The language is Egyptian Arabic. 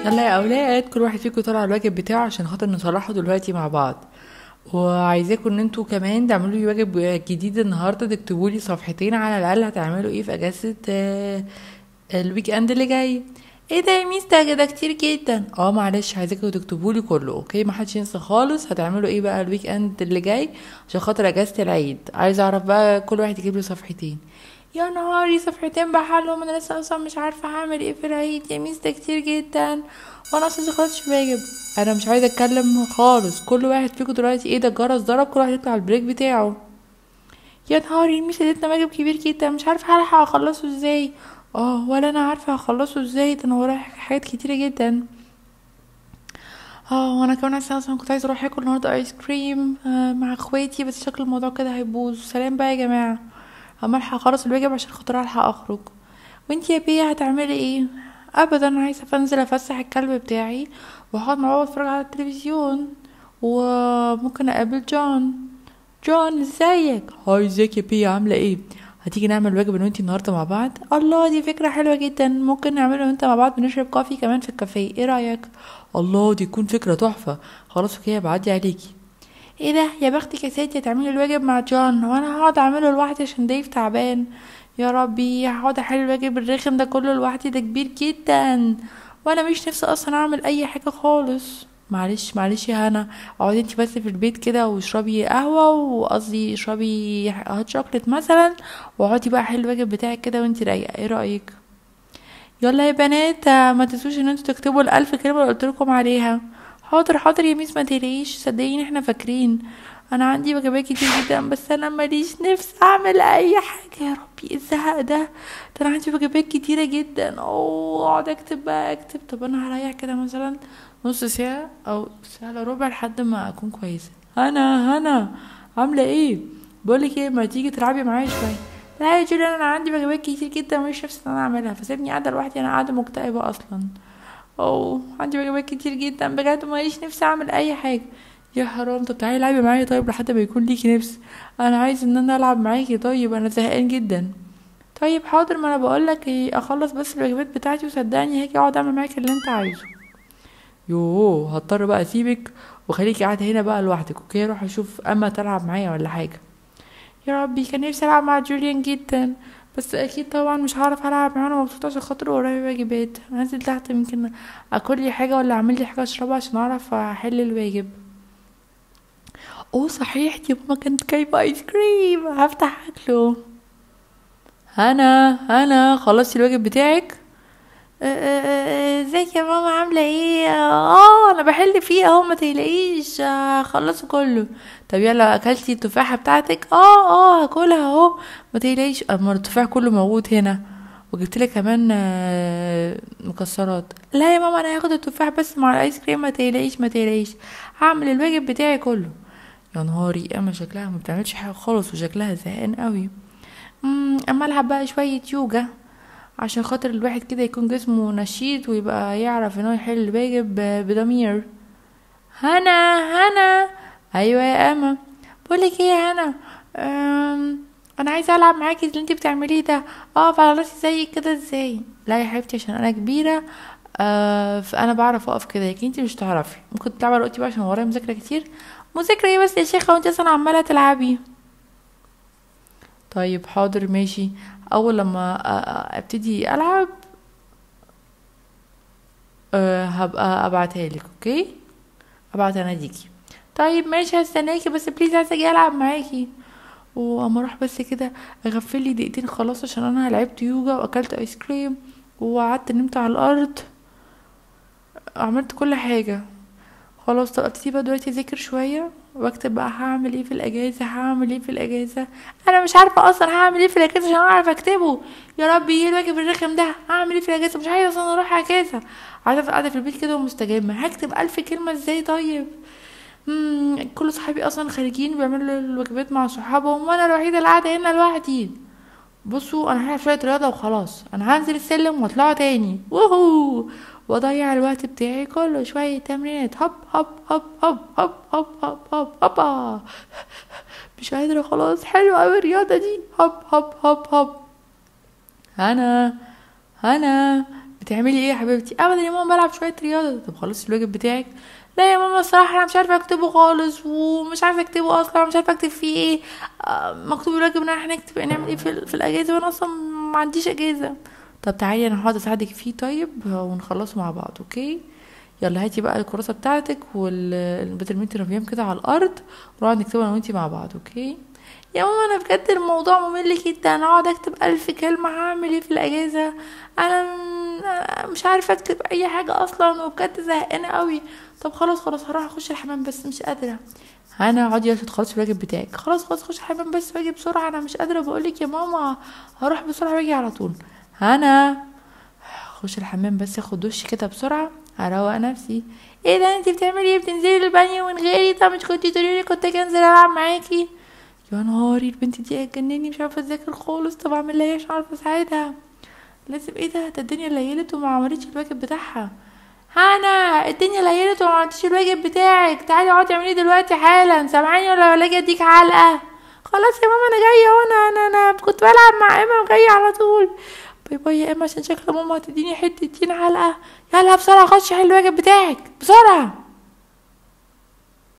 يلا يا اولاد كل واحد فيكم يطلع الواجب بتاعه عشان خاطر نصلحه دلوقتي مع بعض وعايزاكم ان انتوا كمان تعملوا لي واجب جديد النهارده تكتبوا لي صفحتين على الاقل هتعملوا ايه في اجازه آه، الويك اند اللي جاي ايه ده يا ميس ده ده كتير جدا اه معلش عايزاكم تكتبوا لي كله اوكي ما حدش ينسى خالص هتعملوا ايه بقى الويك اند اللي جاي عشان خاطر اجازه العيد عايزه اعرف بقى كل واحد يجيب لي صفحتين يا نهاري صفحتين بحالهم انا لسه اصلا مش عارفه هعمل ايه في العيد يا ميس ده كتير جدا وانا اصلا خلاص واجب انا مش عايزه اتكلم خالص كل واحد فيكم دلوقتي ايه ده الجرس ضرب كل واحد يطلع البريك بتاعه يا نهاري الميس ادتنا واجب كبير جدا مش عارفه هلحق اخلصه ازاي اه ولا انا عارفه اخلصه ازاي ده انا ورايا حاجات كتيره جدا اه وانا كمان اصلا اصلا كنت عايزه اروح اكل النهارده ايس كريم آه مع اخواتي بس شكل الموضوع كده هيبوظ سلام بقى يا جماعه اما الحق اخلص الواجب عشان خاطر الحق اخرج وانتي يا بيه هتعملي ايه ابدا عايزه انزل افسح الكلب بتاعي واقعد مع بابا اتفرج على التلفزيون وممكن اقابل جون جون ازيك هاي ازيك يا بيه عامله ايه هتيجي نعمل واجب انا وانتي النهارده مع بعض الله دي فكره حلوه جدا ممكن نعمله وانت مع بعض بنشرب كوفي كمان في الكافيه ايه رايك الله دي تكون فكره تحفه خلاص اوكي بعدي عليكي ايه ده يا بختك يا ستي تعملي الواجب مع جون وانا هقعد اعمله لوحدي عشان دايف تعبان يا ربي هقعد احل الواجب الرخم ده كله لوحدي ده كبير جدا وانا مش نفسي اصلا اعمل اي حاجه خالص معلش معلش يا هنا اقعدي انتي بس في البيت كده واشربي قهوه وقصدي اشربي هوت شوكليت مثلا واقعدي بقى حل الواجب بتاعك كده وانتي رايقه ايه رايك يلا يا بنات ما تنسوش ان انتوا تكتبوا الالف كلمه اللي قلتلكم عليها حاضر حاضر يا ميس ما تقلقيش صدقيني احنا فاكرين انا عندي وجبات كتير جدا بس انا ماليش نفس اعمل اي حاجه يا ربي إيه الزهق ده ده انا عندي وجبات كتيره جدا اوه اقعد اكتب بقى اكتب طب انا هريح كده مثلا نص ساعه او ساعه الا ربع لحد ما اكون كويسه هنا هنا عامله ايه بقولك ايه ما تيجي تلعبي معايا شويه لا يا جوليان انا عندي وجبات كتير جدا مش نفسي ان انا اعملها فسيبني قاعده لوحدي انا قاعده مكتئبه اصلا اوه عندي وجبات كتير جدا بجد ماليش نفسي اعمل اي حاجه يا حرام طب تعالي العبي معايا طيب لحد ما يكون ليكي نفس انا عايز ان انا العب معاكي طيب انا زهقان جدا طيب حاضر ما انا بقولك ايه اخلص بس الواجبات بتاعتي وصدقني هاجي اقعد اعمل معاك اللي انت عايزه يوه هضطر بقى اسيبك وخليكي قاعده هنا بقى لوحدك اوكي اروح اشوف اما تلعب معايا ولا حاجه يا ربي كان نفسي العب مع جوليان جدا بس اكيد طبعا مش هعرف العب معاه انا مبسوطه عشان خاطر ورايا واجبات هنزل تحت يمكن اكل لي حاجه ولا اعمل لي حاجه اشربها عشان اعرف احل الواجب اوه صحيح دي ماما كانت جايبه ايس كريم هفتح اكله هنا هنا خلصتي الواجب بتاعك آه، آه، آه، ازيك يا ماما عامله ايه اه انا بحل فيه اهو ما تقلقيش هخلصه كله طب يلا اكلتي التفاحه بتاعتك اه اه هاكلها اهو ما تقلقيش اما التفاح كله موجود هنا وجبت لك كمان آه، مكسرات لا يا ماما انا هاخد التفاح بس مع الايس كريم ما تقلقيش ما تقلقيش هعمل الواجب بتاعي كله يا نهاري اما شكلها ما بتعملش حاجه خالص وشكلها زهقان قوي امم اما العب بقى شويه يوجا عشان خاطر الواحد كده يكون جسمه نشيط ويبقى يعرف ان هو يحل الواجب ب- بضمير هنا هنا ايوه يا اما بقولك ايه يا هنا أم، انا عايزه العب معاكي اللي انت بتعمليه ده اقف على راسي زيك كده ازاي لا يا حبيبتي عشان انا كبيره آه فانا بعرف اقف كده لكن انت مش تعرفي ممكن تلعبي دلوقتي بقى عشان ورايا مذاكره كتير مذاكره ايه بس يا شيخه وانت اصلا عماله تلعبي طيب حاضر ماشي اول لما أ- أ- ابتدي العب أه هبقى ابعتها لك اوكي ابعت اناديكي طيب ماشي هستناكي بس بليز عايزه اجي العب معاكي واما اروح بس كده اغفل لي دقيقتين خلاص عشان انا لعبت يوجا واكلت ايس كريم وقعدت نمت على الارض عملت كل حاجه خلاص طب ابتدي بقى دلوقتي اذاكر شويه واكتب بقى هعمل ايه في الاجازه هعمل ايه في الاجازه انا مش عارفه اصلا هعمل ايه في الاجازه عشان اعرف اكتبه يا ربي ايه الواجب الرخم ده هعمل ايه في الاجازه مش عايزه اصلا اروح اجازه عايزه افضل قاعده في البيت كده ومستجمه هكتب الف كلمه ازاي طيب مم. كل صحابي اصلا خارجين بيعملوا الواجبات مع صحابهم وانا الوحيده اللي قاعده هنا لوحدي بصوا انا هلعب شويه رياضه وخلاص انا هنزل السلم واطلعه تاني وهو واضيع الوقت بتاعي كله شويه تمرينات هوب هوب هوب هوب هوب هوب هوب هوب هوبا مش قادره خلاص حلوه قوي الرياضه دي هوب هوب هوب هوب هنا هنا بتعملي ايه يا حبيبتي ابدا يا ماما بلعب شويه رياضه طب خلاص الواجب بتاعك لا يا ماما الصراحه انا مش عارفه اكتبه خالص ومش عارفه اكتبه اصلا مش عارفه اكتب فيه ايه آه، مكتوب الواجب ان احنا نكتب نعمل ايه في, ال- في الاجازه وانا اصلا ما عنديش اجازه طب تعالي انا هقعد اساعدك فيه طيب ونخلصه مع بعض اوكي يلا هاتي بقى الكراسه بتاعتك والبيتر ميت رميام كده على الارض ونقعد نكتبها انا وانتي مع بعض اوكي يا ماما انا بجد الموضوع ممل جدا انا اقعد اكتب الف كلمه هعمل ايه في الاجازه انا م- أنا مش عارفه اكتب اي حاجه اصلا وبجد زهقانه قوي طب خلاص خلاص هروح اخش الحمام بس مش قادره هنا اقعدي عشان تخلصي الواجب بتاعك خلاص خلاص خش الحمام بس واجي بسرعه انا مش قادره بقولك يا ماما هروح بسرعه واجي على طول هنا اخش الحمام بس اخد دش كده بسرعه اروق نفسي ايه ده انت بتعملي ايه بتنزلي البانيو من غيري طب مش كنتي تقولي لي كنت اجي انزل العب معاكي يا نهاري البنت دي هتجنني مش عارفه اذاكر خالص طب اعمل لها ايه عشان اعرف اساعدها لازم ايه ده ده الدنيا ليلت وما عملتش الواجب بتاعها هانا الدنيا ليلت وما عملتش الواجب بتاعك تعالي اقعدي اعمليه دلوقتي حالا سامعاني ولا ولا اجي اديك علقه خلاص يا ماما انا جايه وانا انا انا كنت بلعب مع اما وجايه على طول باي باي يا اما عشان شكل ماما هتديني حته علقه يلا بسرعه خشي حل الواجب بتاعك بسرعه